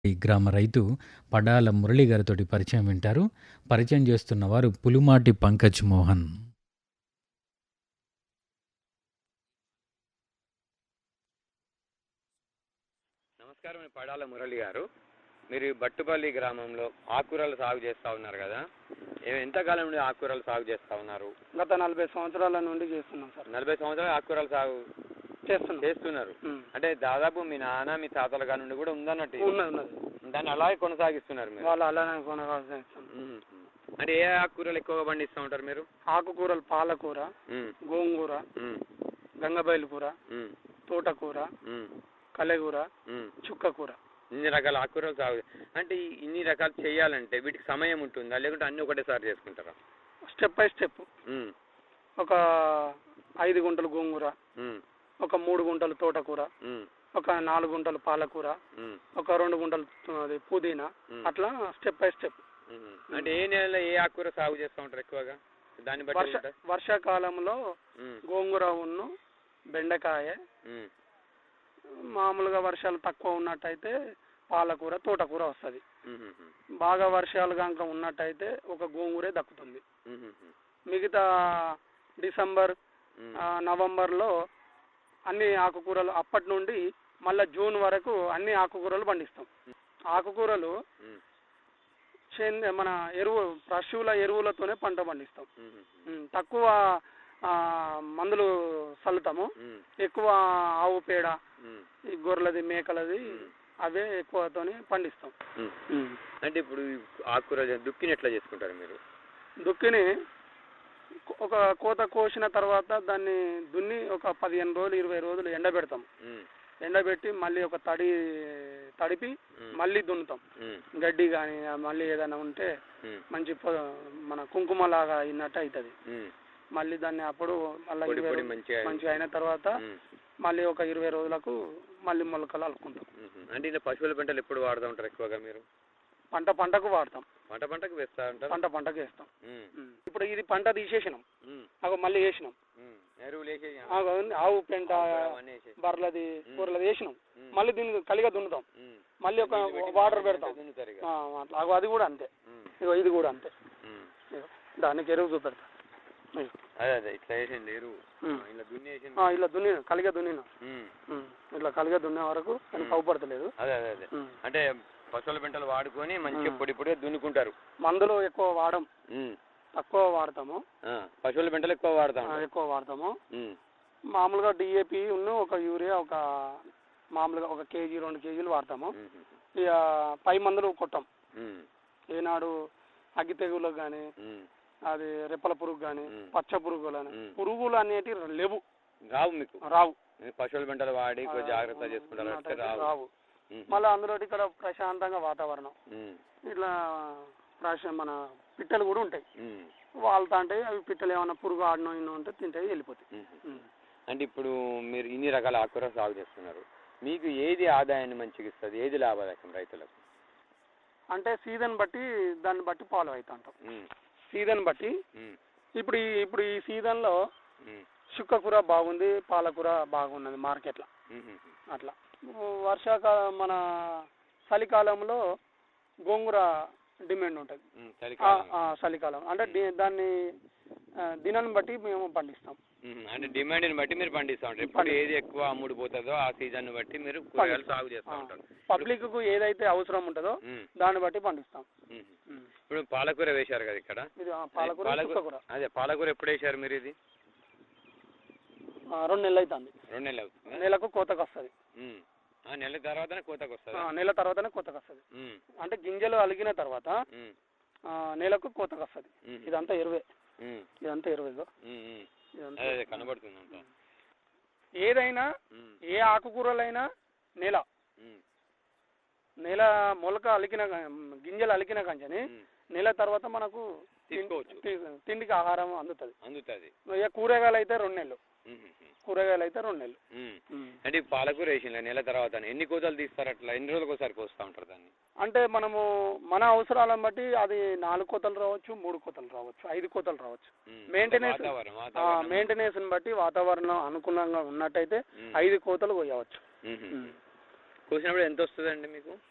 ఈ గ్రామ రైతు పడాల మురళి గారితోటి పరిచయం వింటారు పరిచయం చేస్తున్న వారు పులుమాటి పంకజ్ మోహన్ నమస్కారం నేను పడాల మురళి గారు మీరు ఈ బట్టుపల్లి గ్రామంలో ఆకుకూరలు సాగు చేస్తూ ఉన్నారు కదా ఏ- ఎంతకాలం నుండి ఆకుకూరలు సాగు చేస్తూ ఉన్నారు గత నలభై సంవత్సరాల నుండి చేస్తున్నాం సార్ నలభై సంవత్సరాలు ఆకుకూరలు సాగు చేస్తున్నాం చేస్తున్నారు ఉమ్. అంటే దాదాపు మీ నాన్న మీ తాతల కాడి నుండి కూడా ఉందన్నట్టు ఇది. ఉన్నది ఉన్నది దాన్ని అలాగే కొనసాగిస్తున్నారు మీరు వాళ్ళు అలానే కొనసాగిస్తాం మ్మ్. అంటే ఏ ఆకుకూరలు ఎక్కువగా పండిస్తూ ఉంటారు మీరు ఆకుకూరలు పాలకూర మ్మ్. గోంగూర మ్మ్. గంగబయలు కూర మ్మ్. తోటకూర మ్మ్. కలెగూర మ్మ్. చుక్కకూర ఇన్ని రకాల ఆకుకూరలు సాగు అంటే ఈ ఇన్ని రకాలు చేయాలంటే వీటికి సమయం ఉంటుందా లేకుంటే అన్ని ఒకటేసారి చేసుకుంటారా స్టెప్ బై స్టెప్ మ్మ్. ఒక ఐదు గుంటలు గోంగూర మ్మ్. ఒక మూడు గుంటలు తోటకూర మ్మ్. ఒక నాలుగు గుంటలు పాలకూర మ్మ్. ఒక రెండు గుంటలు అది పుదీనా మ్మ్. అట్లా స్టెప్ బై స్టెప్ మ్మ్. అంటే ఏ నెలలో ఏ ఆకుకూర సాగు చేస్తూ ఉంటారు ఎక్కువగా దాన్ని బట్టి వర్ష ఉంటుందా? వర్షాకాలంలో మ్మ్. గోంగూర ఉన్ను బెండకాయ మ్మ్. మామూలుగా వర్షాలు తక్కువ ఉన్నట్టయితే పాలకూర తోటకూర వస్తుంది మ్మ్. మ్మ్. బాగా వర్షాలు కనుక ఉన్నట్టయితే ఒక గోంగూరే దక్కుతుంది మ్మ్. మ్మ్. మిగతా డిసెంబర్ మ్మ్. ఆ, నవంబర్లో అన్ని ఆకుకూరలు అప్పటి నుండి మళ్ళీ జూన్ వరకు అన్ని ఆకుకూరలు పండిస్తాం ఆకుకూరలు మ్మ్. సేంద్రియ మన ఎరువు పశువుల ఎరువులతోనే పంట పండిస్తాం మ్మ్. ఉమ్, తక్కువ ఆ, మందులు చల్లుతాము మ్మ్. ఎక్కువ ఆవు పేడ మ్మ్. ఈ గొర్రెలది మేకలది మ్మ్. అవే ఎక్కువతోని పండిస్తాం మ్మ్. ఉమ్. అంటే ఇప్పుడు ఈ ఆకుకూర దుక్కిని ఎట్లా చేసుకుంటారు మీరు దుక్కిని ఒక కోత కోసిన తర్వాత దాన్ని దున్ని ఒక పదిహేను రోజులు ఇరవై రోజులు ఎండబెడతాం మ్మ్. ఎండబెట్టి మళ్ళీ ఒక తడి తడిపి మ్మ్. మళ్ళీ దున్నుతాం మ్మ్. గడ్డి కానీ మళ్ళీ ఏదైనా ఉంటే మ్మ్. మంచి పొ- మన కుంకుమలాగా అయినట్టు అవుతుంది మ్మ్. మళ్ళీ దాన్ని అప్పుడు మళ్ళీ పొడి ఇరవై పొడి రోజులు మంచిగా మంచిగా అయిన తర్వాత మ్మ్. మళ్ళీ ఒక ఇరవై రోజులకు మళ్ళీ మొలకలు అలుకుంటాం మ్మ్. అంటే ఇలా పశువుల పంటలు ఎప్పుడు వాడుతూ ఉంటారు ఎక్కువగా మీరు పంట పంటకు వాడతాం పంట పంటకు వేస్తా ఉంటారు పంట పంటకు వేస్తాం మ్మ్. ఉమ్. ఇప్పుడు ఇది పంట తీసేసినాం మ్మ్. అగో మళ్ళీ వేసినాం మ్మ్. ఎరువులు వేసేసి ఆగో ఉంది, ఆవు పెంట అవన్నీ వేసేసి బర్రెలది కూరలది వేసినాం మ్మ్. మళ్ళీ దీన్ని కలిగా దున్నుతాం మ్మ్. మళ్ళీ ఒక నీళ్ళు పెట్టి వాటర్ మళ్ళీ పెడతాం దున్నుతారు ఇక. ఆ, అట్లా అగో అది కూడా అంతే మ్మ్. ఇగో ఇది కూడా అంతే మ్మ్. ఇగో దానికి ఎరువు చూపెడతా ఇగో. అదే అదే ఇట్లా వేసింది ఎరువు మ్మ్. ఇలా దున్నేసింది ఆ, ఇలా దున్నిన కలిగా దున్నిన మ్మ్. ఉమ్. ఇట్లా కలిగా దున్నే వరకు అది పౌపడతలేదు అదే అదే అదే ఉమ్. అంటే పశువుల పెంటలు వాడుకొని మంచిగా మ్మ్. పొడి పొడిగా దున్నుకుంటారు మందులు ఎక్కువ వాడం మ్మ్. తక్కువ వాడతాము ఆ, పశువుల పెంటలు ఎక్కువ వాడతాం ఆ, ఎక్కువ వాడతాము మ్మ్. మామూలుగా డిఏపి ఉన్న ఒక యూరియా ఒక మామూలుగా ఒక కేజీ రెండు కేజీలు వాడతాము మ్మ్. ఇక పై మందులు కొట్టాం మ్మ్. ఏనాడు అగ్గి తెగులకు కానీ మ్మ్. అది రెప్పల పురుగు కానీ మ్మ్. పచ్చ పురుగులు అని మ్మ్. పురుగులు అనేటివి లేవు రావు మీకు రావు మీరు పశువుల పెంటలు వాడి కొంచెం జాగ్రత్త చేసుకుంటారు అంటే ఉన్నట్టయితే రావు రావు మ్మ్. మళ్ళీ అందులో ఇక్కడ ప్రశాంతంగా వాతావరణం మ్మ్. ఇట్లా ప్రశ మన పిట్టలు కూడా ఉంటాయి మ్మ్. వాళ్తా అంటే అవి పిట్టలు ఏమైనా పురుగు ఆడినో ఇన్నో ఉంటే తింటాయి వెళ్ళిపోతాయి మ్మ్. ఉమ్. అంటే ఇప్పుడు మీరు ఇన్ని రకాల ఆకుకూర సాగు చేస్తున్నారు మీకు ఏది ఆదాయాన్ని మంచిగా ఇస్తుంది ఏది లాభదాయకం రైతులకు అంటే సీజన్ బట్టి దాన్ని బట్టి ఫాలో అవుతా ఉంటాం మ్మ్. సీజన్ బట్టి మ్మ్. ఇప్పుడు ఈ ఇప్పుడు ఈ సీజన్లో మ్మ్. చుక్కకూర బాగుంది పాలకూర బాగున్నది మార్కెట్లో మ్మ్. అట్లా వర్షాకాలం మన చలికాలంలో గోంగూర డిమాండ్ ఉంటుంది మ్మ్. ఆ, చలికాలం ఆ, చలికాలం అంటే డి- దాన్ని ఆ, దినాన్ని బట్టి మేము పండిస్తాం మ్మ్. అంటే డిమాండ్ని బట్టి మీరు పండిస్తూ ఉంటారు ఇప్పుడు ఏది ఎక్కువ అమ్ముడు పోతుందో ఆ సీజన్ బట్టి మీరు కూరగాయలు సాగు చేస్తూ ఉంటారు పబ్లిక్కు ఏదైతే అవసరం ఉంటుందో మ్మ్. దాన్ని బట్టి పండిస్తాం మ్మ్. ఉమ్. ఇప్పుడు పాలకూర వేశారు కదా ఇక్కడ ఇది ఆ, పాలకూర చుక్కకూర అదే పాలకూర ఎప్పుడు వేశారు మీరు ఇది ఆ, రెండు నెలలు అవుతుంది రెండు నెలలు అవుతుందా నెలకు కోతకు వస్తుంది మ్మ్. ఆ నెల తర్వాతనే కోతకు వస్తుందా నెల తర్వాతనే కోతకు వస్తుంది మ్మ్. అంటే గింజలు అలిగిన తర్వాత మ్మ్. ఆ, నెలకు కోతకు వస్తుంది మ్మ్. ఇదంతా ఎరువే మ్మ్. ఇదంతా ఎరువేదో మ్మ్. మ్మ్. ఇదంతా అదే అదే కనబడుతుంది అంతా ఏదైనా మ్మ్. ఏ ఆకుకూరలైనా నెల మ్మ్. నెల మొలక అలికిన గా- గింజలు అలికిన కంచని మ్మ్. నెల తర్వాత మనకు తిం- తీసుకోవచ్చు. తి- తిండికి ఆహారం అందుతుంది అందుతుంది ఇక కూరగాయలు అయితే రెండు నెలలు మ్మ్. కూరగాయలు అయితే రెండు నెలలు మ్మ్. ఉమ్. అంటే ఈ పాలకూర వేసిన నెల తర్వాత ఎన్ని కోతలు తీస్తారు అట్లా ఎన్ని రోజులకు ఒకసారి కోస్తూ ఉంటారు దాన్ని అంటే మనము మన అవసరాలను బట్టి అది నాలుగు కోతలు రావచ్చు మూడు కోతలు రావచ్చు ఐదు కోతలు రావచ్చు మ్మ్. మెయింటెనెన్స్ వాతావరణం వాతావరణం మెయింటెనెన్స్ బట్టి వాతావరణం అనుకూలంగా ఉన్నట్టయితే మ్మ్. ఐదు కోతలు కొయ్యవచ్చు మ్మ్. కోసినప్పుడు ఎంత వస్తుందండి మీకు